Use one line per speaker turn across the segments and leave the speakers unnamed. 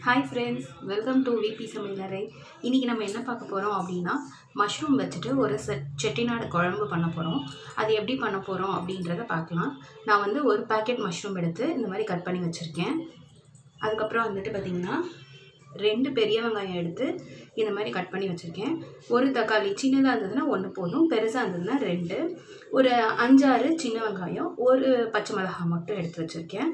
hi friends welcome to VP சமையலறை இன்றைக்கி நம்ம என்ன பார்க்க போகிறோம் அப்படின்னா மஷ்ரூம் வச்சுட்டு ஒரு செட் செட்டிநாடு குழம்பு பண்ண போகிறோம் அது எப்படி பண்ண போகிறோம் அப்படின்றத பார்க்கலாம் நான் வந்து ஒரு பேக்கெட் மஷ்ரூம் எடுத்து இந்த மாதிரி கட் பண்ணி வச்சுருக்கேன் அதுக்கப்புறம் வந்துட்டு பார்த்திங்கன்னா ரெண்டு பெரிய வெங்காயம் எடுத்து இந்த மாதிரி கட் பண்ணி வச்சுருக்கேன் ஒரு தக்காளி சின்னதாக இருந்ததுன்னா ஒன்று போதும் பெருசாக இருந்ததுன்னா ரெண்டு ஒரு அஞ்சாறு சின்ன வெங்காயம் ஒரு பச்சை மிளகாய் மட்டும் எடுத்து வச்சுருக்கேன்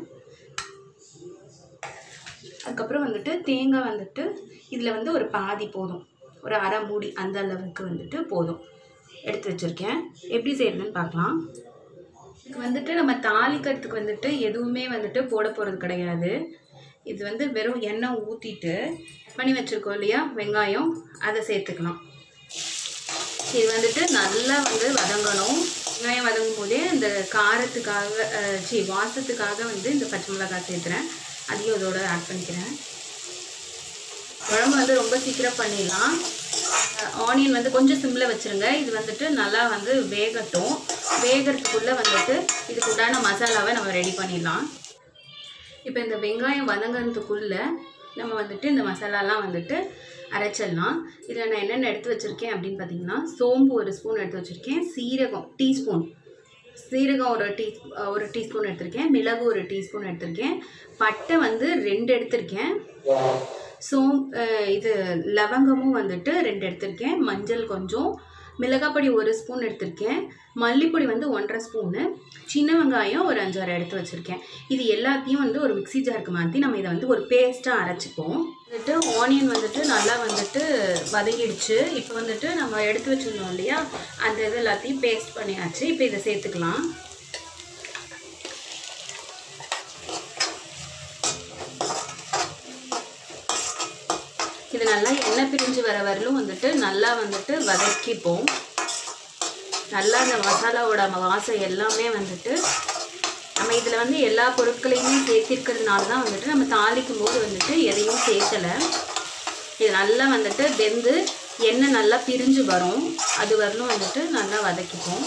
அதுக்கப்புறம் வந்துட்டு தேங்காய் வந்துட்டு இதில் வந்து ஒரு பாதி போதும் ஒரு அரை மூடி அந்த அளவுக்கு வந்துட்டு போதும் எடுத்து வச்சுருக்கேன் எப்படி செய்யறதுன்னு பார்க்கலாம் இதுக்கு வந்துட்டு நம்ம தாளிக்கிறதுக்கு வந்துட்டு எதுவுமே வந்துட்டு போட போகிறது கிடையாது இது வந்து வெறும் எண்ணெய் ஊற்றிட்டு பண்ணி வச்சுருக்கோம் இல்லையா வெங்காயம் அதை சேர்த்துக்கலாம் இது வந்துட்டு நல்லா வந்து வதங்கணும் வெங்காயம் வதங்கும் போதே இந்த காரத்துக்காக சி வாசத்துக்காக வந்து இந்த பச்சை மிளகாய் சேர்த்துறேன் அதையும் இதோட ஆட் பண்ணிக்கிறேன் குழம்பு வந்து ரொம்ப சீக்கிரம் பண்ணிடலாம் ஆனியன் வந்து கொஞ்சம் சிம்மில் வச்சுருங்க இது வந்துட்டு நல்லா வந்து வேகட்டும் வேகிறதுக்குள்ளே வந்துட்டு இதுக்கு உண்டான மசாலாவை நம்ம ரெடி பண்ணிடலாம் இப்போ இந்த வெங்காயம் வதங்கிறதுக்குள்ளே நம்ம வந்துட்டு இந்த மசாலாலாம் வந்துட்டு அரைச்சிடலாம் இதில் நான் என்னென்ன எடுத்து வச்சுருக்கேன் அப்படின்னு பார்த்தீங்கன்னா சோம்பு ஒரு ஸ்பூன் எடுத்து வச்சுருக்கேன் சீரகம் டீஸ்பூன் சீரகம் ஒரு டீ ஒரு டீஸ்பூன் எடுத்திருக்கேன் மிளகு ஒரு டீஸ்பூன் எடுத்திருக்கேன் பட்டை வந்து ரெண்டு எடுத்திருக்கேன் சோம் இது லவங்கமும் வந்துட்டு ரெண்டு எடுத்திருக்கேன் மஞ்சள் கொஞ்சம் மிளகாப்பொடி ஒரு ஸ்பூன் எடுத்திருக்கேன் மல்லிப்பொடி வந்து ஒன்றரை ஸ்பூனு சின்ன வெங்காயம் ஒரு அஞ்சாறு எடுத்து வச்சுருக்கேன் இது எல்லாத்தையும் வந்து ஒரு மிக்சி ஜாருக்கு மாற்றி நம்ம இதை வந்து ஒரு பேஸ்ட்டாக அரைச்சிப்போம் வந்துட்டு ஆனியன் வந்துட்டு நல்லா வந்துட்டு வதங்கிடுச்சு இப்போ வந்துட்டு நம்ம எடுத்து வச்சுருந்தோம் இல்லையா அந்த இது எல்லாத்தையும் பேஸ்ட் பண்ணியாச்சு இப்போ இதை சேர்த்துக்கலாம் இது நல்லா எண்ணெய் பிரிஞ்சு வர வரலும் வந்துட்டு நல்லா வந்துட்டு வதக்கிப்போம் நல்லா அந்த மசாலாவோட வாசம் எல்லாமே வந்துட்டு நம்ம இதில் வந்து எல்லா பொருட்களையுமே சேர்த்திருக்கிறதுனால தான் வந்துட்டு நம்ம தாளிக்கும் போது வந்துட்டு எதையும் சேர்க்கலை இது நல்லா வந்துட்டு வெந்து எண்ணெய் நல்லா பிரிஞ்சு வரும் அது வரலும் வந்துட்டு நல்லா வதக்கிப்போம்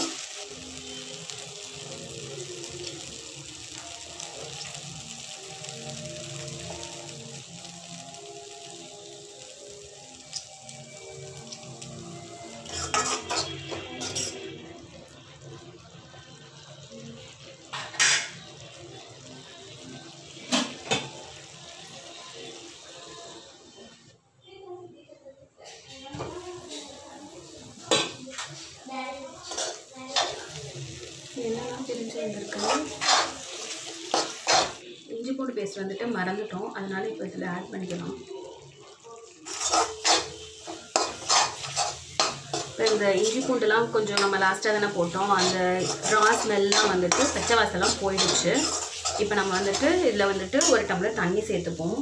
என்னெல்லாம் பிரிஞ்சு வந்திருக்கு இஞ்சி பூண்டு பேஸ்ட் வந்துட்டு மறந்துட்டோம் அதனால இப்போ இதில் ஆட் பண்ணிக்கலாம் இப்போ இந்த இஞ்சி பூண்டுலாம் கொஞ்சம் நம்ம லாஸ்ட்டாக தானே போட்டோம் அந்த ரா ஸ்மெல்லாம் வந்துட்டு பச்சை வாசலாம் போயிடுச்சு இப்போ நம்ம வந்துட்டு இதில் வந்துட்டு ஒரு டம்ளர் தண்ணி சேர்த்துப்போம்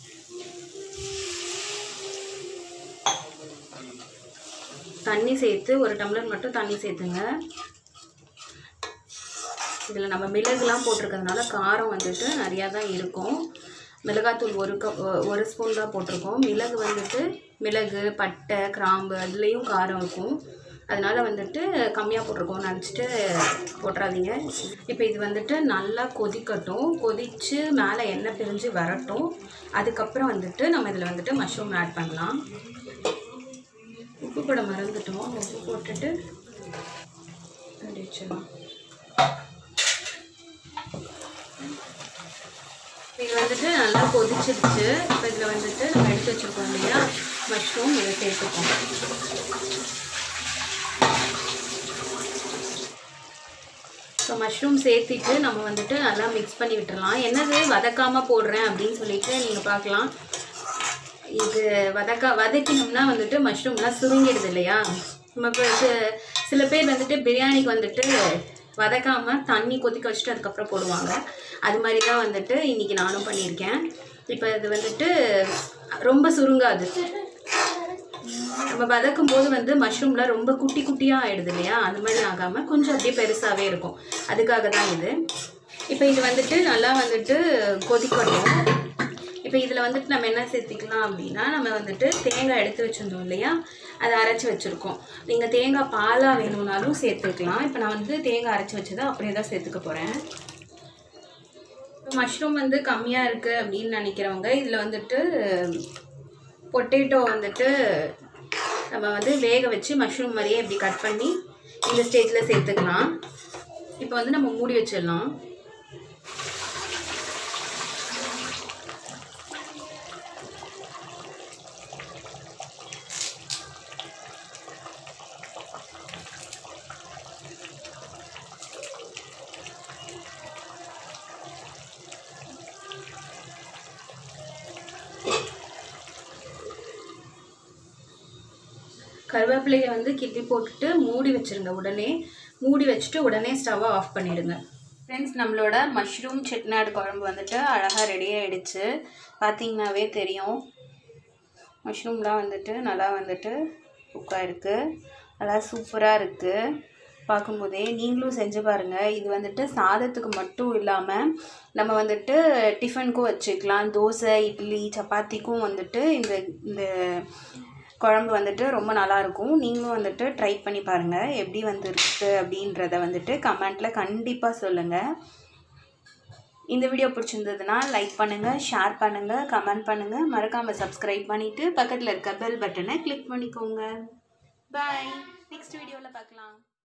தண்ணி சேர்த்து ஒரு டம்ளர் மட்டும் தண்ணி சேர்த்துங்க இதில் நம்ம மிளகுலாம் போட்டிருக்கிறதுனால காரம் வந்துட்டு நிறையா தான் இருக்கும் மிளகாத்தூள் ஒரு கப் ஒரு ஸ்பூன் தான் போட்டிருக்கோம் மிளகு வந்துட்டு மிளகு பட்டை கிராம்பு அதுலேயும் காரம் இருக்கும் அதனால் வந்துட்டு கம்மியாக போட்டிருக்கோம் நினச்சிட்டு போட்டுறாதீங்க இப்போ இது வந்துட்டு நல்லா கொதிக்கட்டும் கொதித்து மேலே எண்ணெய் பிரிஞ்சு வரட்டும் அதுக்கப்புறம் வந்துட்டு நம்ம இதில் வந்துட்டு மஷ்ரூம் ஆட் பண்ணலாம் உப்பு போட மறந்துட்டோம் உப்பு போட்டுட்டு அப்படி வச்சிடலாம் இது வந்துட்டு நல்லா கொதிச்சிருச்சு இப்போ இதில் வந்துட்டு நம்ம எடுத்து வச்சுருக்கோம் இல்லையா மஷ்ரூம் இதை சேர்த்துப்போம் ஸோ மஷ்ரூம் சேர்த்திட்டு நம்ம வந்துட்டு நல்லா மிக்ஸ் பண்ணி விட்டுறலாம் என்னது வதக்காமல் போடுறேன் அப்படின்னு சொல்லிட்டு நீங்கள் பார்க்கலாம் இது வதக்கா வதக்கினோம்னா வந்துட்டு மஷ்ரூம்லாம் சுருங்கிடுது இல்லையா நம்ம இப்போ சில பேர் வந்துட்டு பிரியாணிக்கு வந்துட்டு வதக்காமல் தண்ணி கொதிக்க வச்சுட்டு அதுக்கப்புறம் போடுவாங்க அது மாதிரி தான் வந்துட்டு இன்றைக்கி நானும் பண்ணியிருக்கேன் இப்போ இது வந்துட்டு ரொம்ப சுருங்காது நம்ம வதக்கும் போது வந்து மஷ்ரூம்லாம் ரொம்ப குட்டி குட்டியாக ஆகிடுது இல்லையா அந்த மாதிரி ஆகாமல் கொஞ்சம் அப்படியே பெருசாகவே இருக்கும் அதுக்காக தான் இது இப்போ இது வந்துட்டு நல்லா வந்துட்டு கொதிக்கணும் இப்போ இதில் வந்துட்டு நம்ம என்ன சேர்த்திக்கலாம் அப்படின்னா நம்ம வந்துட்டு தேங்காய் எடுத்து வச்சுருந்தோம் இல்லையா அதை அரைச்சி வச்சுருக்கோம் நீங்கள் தேங்காய் பாலாக வேணும்னாலும் சேர்த்துக்கலாம் இப்போ நான் வந்து தேங்காய் அரைச்சி வச்சதை அப்படியே தான் சேர்த்துக்க போகிறேன் மஷ்ரூம் வந்து கம்மியாக இருக்குது அப்படின்னு நினைக்கிறவங்க இதில் வந்துட்டு பொட்டேட்டோ வந்துட்டு நம்ம வந்து வேக வச்சு மஷ்ரூம் மாதிரியே இப்படி கட் பண்ணி இந்த ஸ்டேஜில் சேர்த்துக்கலாம் இப்போ வந்து நம்ம மூடி வச்சிடலாம் கருவேப்பிலையை வந்து கிள்ளி போட்டுட்டு மூடி வச்சிருங்க உடனே மூடி வச்சுட்டு உடனே ஸ்டவ்வை ஆஃப் பண்ணிடுங்க ஃப்ரெண்ட்ஸ் நம்மளோட மஷ்ரூம் செட்நாடு குழம்பு வந்துட்டு அழகாக ரெடி ஆகிடுச்சு பார்த்தீங்கன்னாவே தெரியும் மஷ்ரூம்லாம் வந்துட்டு நல்லா வந்துட்டு குக்காக இருக்குது நல்லா சூப்பராக இருக்குது பார்க்கும்போதே நீங்களும் செஞ்சு பாருங்கள் இது வந்துட்டு சாதத்துக்கு மட்டும் இல்லாமல் நம்ம வந்துட்டு டிஃபனுக்கும் வச்சுக்கலாம் தோசை இட்லி சப்பாத்திக்கும் வந்துட்டு இந்த இந்த குழம்பு வந்துட்டு ரொம்ப நல்லாயிருக்கும் நீங்களும் வந்துட்டு ட்ரை பண்ணி பாருங்கள் எப்படி வந்துருக்கு அப்படின்றத வந்துட்டு கமெண்ட்டில் கண்டிப்பாக சொல்லுங்கள் இந்த வீடியோ பிடிச்சிருந்ததுன்னா லைக் பண்ணுங்கள் ஷேர் பண்ணுங்கள் கமெண்ட் பண்ணுங்கள் மறக்காமல் சப்ஸ்கிரைப் பண்ணிவிட்டு பக்கத்தில் இருக்க பெல் பட்டனை கிளிக் பண்ணிக்கோங்க பாய் நெக்ஸ்ட் வீடியோவில் பார்க்கலாம்